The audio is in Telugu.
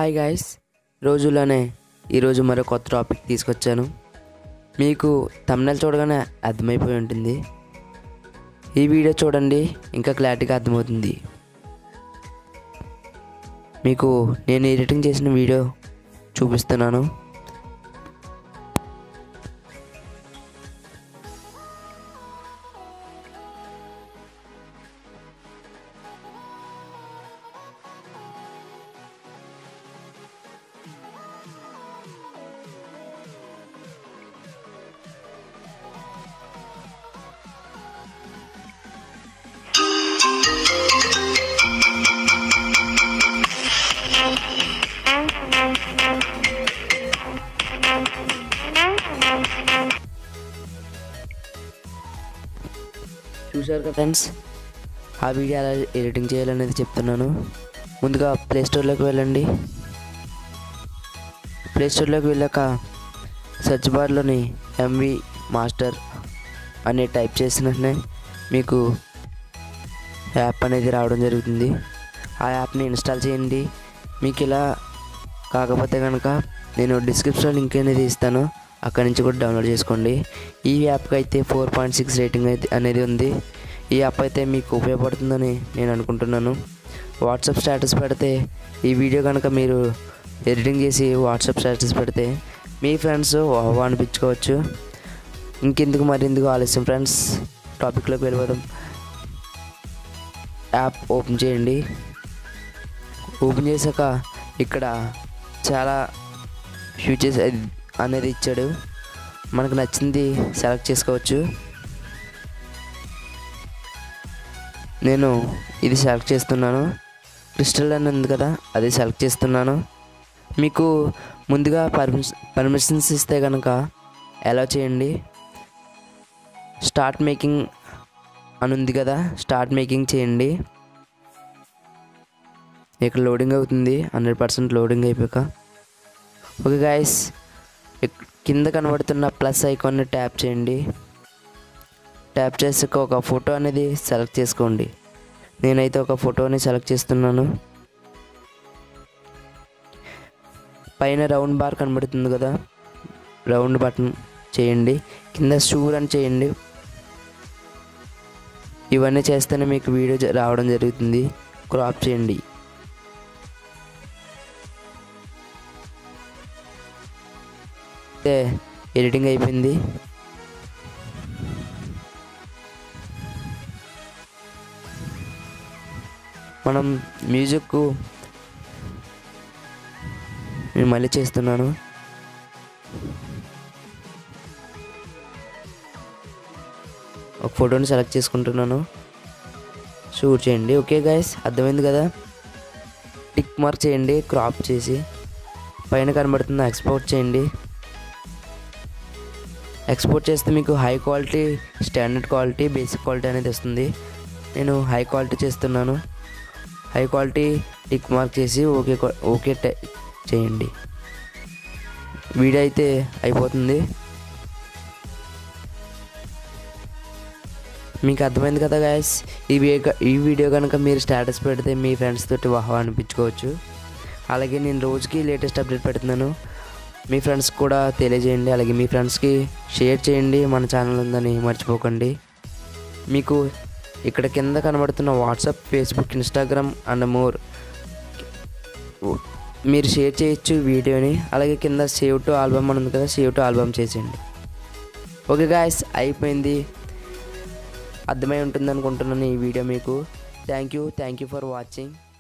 హాయ్ గాయస్ రోజుల్లోనే ఈరోజు మరో కొత్త టాపిక్ తీసుకొచ్చాను మీకు తమిళ చూడగానే అర్థమైపోయి ఉంటుంది ఈ వీడియో చూడండి ఇంకా క్లారిటీగా అర్థమవుతుంది మీకు నేను ఎడిటింగ్ చేసిన వీడియో చూపిస్తున్నాను చూశారు కదా ఫ్రెండ్స్ ఆ వీడియో ఎలా ఎడిటింగ్ చేయాలనేది చెప్తున్నాను ముందుగా ప్లే స్టోర్లోకి వెళ్ళండి ప్లే స్టోర్లోకి వెళ్ళాక సెర్చ్ బార్లోని ఎంవి మాస్టర్ అని టైప్ చేసిన వెంటనే మీకు యాప్ అనేది రావడం జరుగుతుంది ఆ యాప్ని ఇన్స్టాల్ చేయండి మీకు ఇలా కాకపోతే కనుక నేను డిస్క్రిప్షన్లో లింక్ అనేది ఇస్తాను అక్కడి నుంచి కూడా డౌన్లోడ్ చేసుకోండి ఈ యాప్కి అయితే ఫోర్ పాయింట్ సిక్స్ రేటింగ్ అయితే అనేది ఉంది ఈ యాప్ అయితే మీకు ఉపయోగపడుతుందని నేను అనుకుంటున్నాను వాట్సాప్ స్టేటస్ పెడితే ఈ వీడియో కనుక మీరు ఎడిటింగ్ చేసి వాట్సాప్ స్టేటస్ పెడితే మీ ఫ్రెండ్స్ వాహ్ అనిపించుకోవచ్చు ఇంకెందుకు మరెందుకు ఆలస్యం ఫ్రెండ్స్ టాపిక్లోకి వెళ్ళిపోదాం యాప్ ఓపెన్ చేయండి ఓపెన్ చేశాక ఇక్కడ చాలా ఫీచర్స్ అనేది ఇచ్చాడు మనకు నచ్చింది సెలెక్ట్ చేసుకోవచ్చు నేను ఇది సెలెక్ట్ చేస్తున్నాను క్రిస్టల్ అని ఉంది కదా అది సెలెక్ట్ చేస్తున్నాను మీకు ముందుగా పర్మిషన్ పర్మిషన్స్ ఇస్తే కనుక ఎలా చేయండి స్టార్ట్ మేకింగ్ అని ఉంది కదా స్టార్ట్ మేకింగ్ చేయండి ఇక్కడ లోడింగ్ అవుతుంది హండ్రెడ్ పర్సెంట్ లోడింగ్ అయిపోయాక ఓకే గాయస్ కింద కనబడుతున్న ప్లస్ ఐకాన్ని ట్యాప్ చేయండి ట్యాప్ చేసాక ఒక ఫోటో అనేది సెలెక్ట్ చేసుకోండి నేనైతే ఒక ఫోటోని సెలెక్ట్ చేస్తున్నాను పైన రౌండ్ బార్ కనబడుతుంది కదా రౌండ్ బటన్ చేయండి కింద షూర్ అని చేయండి ఇవన్నీ చేస్తేనే మీకు వీడియో జ- రావడం జరుగుతుంది క్రాప్ చేయండి అయితే ఎడిటింగ్ అయిపోయింది మనం మ్యూజిక్ నేను మళ్ళీ చేస్తున్నాను ఒక ఫోటోని సెలెక్ట్ చేసుకుంటున్నాను షూట్ చేయండి ఓకే గాయస్ అర్థమైంది కదా టిక్ మార్క్ చేయండి క్రాప్ చేసి పైన కనబడుతుంది ఎక్స్పోర్ట్ చేయండి ఎక్స్పోర్ట్ చేస్తే మీకు high quality standard quality basic quality అనేది వస్తుంది నేను హై క్వాలిటీ చేస్తున్నాను హై క్వాలిటీ టిక్ మార్క్ చేసి ఓకే క్వా- ఓకే టై- చేయండి వీడియో అయితే అయిపోతుంది మీకు అర్థమైంది కదా గాయస్ ఈ వీడియో ఈ వీడియో కనుక మీరు స్టేటస్ పెడితే మీ ఫ్రెండ్స్ తోటి వాహా అనిపించుకోవచ్చు అలాగే నేను రోజుకి లేటెస్ట్ అప్డేట్ పెడుతున్నాను మీ ఫ్రెండ్స్ కూడా తెలియజేయండి అలాగే మీ ఫ్రెండ్స్కి షేర్ చేయండి మన ఛానల్ ఉందని మర్చిపోకండి మీకు ఇక్కడ కింద కనబడుతున్న WhatsApp Facebook Instagram and more మీరు షేర్ చేయొచ్చు వీడియోని అలాగే కింద సేవ్ టు ఆల్బమ్ అని ఉంది కదా సేవ్ టు ఆల్బమ్ చేసేయండి ఓకే గాయస్ అయిపోయింది అర్థమై ఉంటుంది అనుకుంటున్నాను ఈ వీడియో మీకు thank you thank you for watching